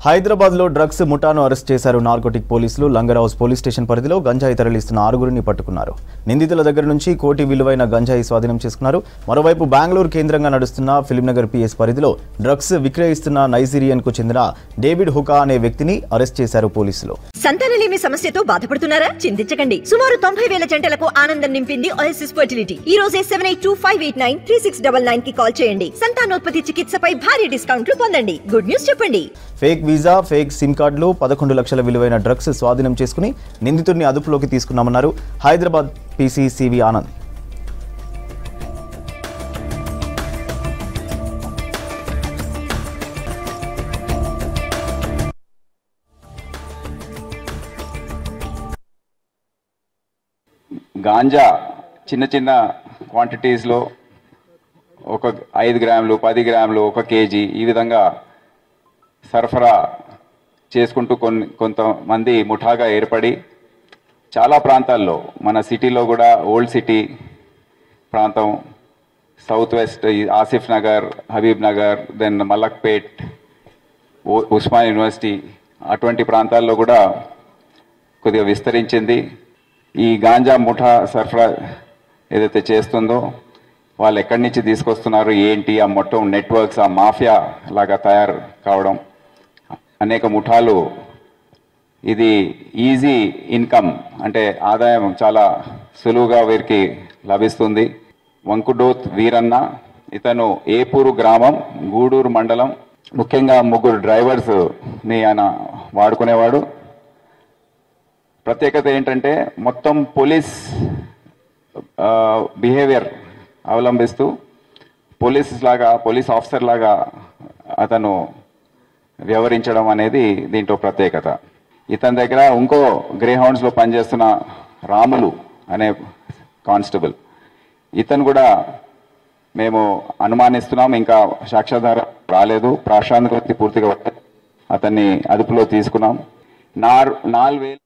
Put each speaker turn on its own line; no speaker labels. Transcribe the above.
హైదరాబాద్ లో డ్రగ్స్ ముఠాను అరెస్ట్ చేశారు నార్కోటిక్ పోలీసులు లంగర్ హౌస్ పోలీస్ స్టేషన్ పరిధిలో గంజాయి తరలిస్తున్న ఆరుగురిని పట్టుకున్నారు నిందితుల దగ్గర నుంచి కోటి విలువైన గంజాయి స్వాధీనం చేసుకున్నారు మరోవైపు బెంగళూరు కేంద్రంగా నడుస్తున్న ఫిలింనగర్ పిఎస్ పరిధిలో డ్రగ్స్ విక్రయిస్తున్న నైజీరియన్ కు చెందిన డేవిడ్ హుకా అనే వ్యక్తిని అరెస్ట్ చేశారు పోలీసులు
సంతానలేమి సమస్యతో బాధపడుతున్నారా చింతించకండి సుమారు తొంభై వేల జంటలకు ఆనందం నింపింది ఓఎస్ఎస్ ఫర్టిలిటీ ఈ రోజే seven eight two five eight nine three six double nine కి కాల్ చేయండి సంతానోత్పత్తి చికిత్సపై భారీ డిస్కౌంట్లు పొందండి గుడ్ న్యూస్ చెప్పండి
ఫేక్ వీసా ఫేక్ సిమ్ కార్డులు పదకొండు లక్షల విలువైన డ్రగ్స్ స్వాధీనం చేసుకుని నిందితుడిని అదుపులోకి తీసుకున్నామన్నారు హైదరాబాద్ పీసీ సివి ఆనంద్
గాంజా చిన్న చిన్న క్వాంటిటీస్లో ఒక ఐదు గ్రాములు పది గ్రాములు ఒక కేజీ ఈ విధంగా సరఫరా చేసుకుంటూ కొన్ని కొంతమంది ముఠాగా ఏర్పడి చాలా ప్రాంతాల్లో మన సిటీలో కూడా ఓల్డ్ సిటీ ప్రాంతం సౌత్ వెస్ట్ ఈ ఆసిఫ్ నగర్ హబీబ్ నగర్ దెన్ మలక్పేట్ ఉ- ఉస్మాన్ యూనివర్సిటీ అటువంటి ప్రాంతాల్లో కూడా కొద్దిగా విస్తరించింది ఈ గాంజా ముఠా సరఫరా ఏదైతే చేస్తుందో వాళ్ళు ఎక్కడి నుంచి తీసుకొస్తున్నారు ఏంటి ఆ మొత్తం నెట్వర్క్స్ ఆ మాఫియా లాగా తయారు కావడం అనేక ముఠాలు ఇది ఈజీ ఇన్కమ్ అంటే ఆదాయం చాలా సులువుగా వీరికి లభిస్తుంది వంకుడోత్ వీరన్న ఇతను ఏపూరు గ్రామం గూడూరు మండలం ముఖ్యంగా ముగ్గురు డ్రైవర్స్ని ఆయన వాడుకునేవాడు ప్రత్యేకత ఏంటంటే మొత్తం పోలీస్ బిహేవియర్ అవలంబిస్తూ పోలీస్ లాగా పోలీస్ ఆఫీసర్ లాగా అతను వ్యవహరించడం అనేది దీంట్లో ప్రత్యేకత ఇతని దగ్గర ఇంకో గ్రే హౌండ్స్లో పనిచేస్తున్న రాములు అనే కానిస్టేబుల్ ఇతను కూడా మేము అనుమానిస్తున్నాం ఇంకా సాక్ష్యాధారం రాలేదు ప్రాశాంత్ పూర్తిగా అతన్ని అదుపులో తీసుకున్నాం నార్ నాలుగు వేలు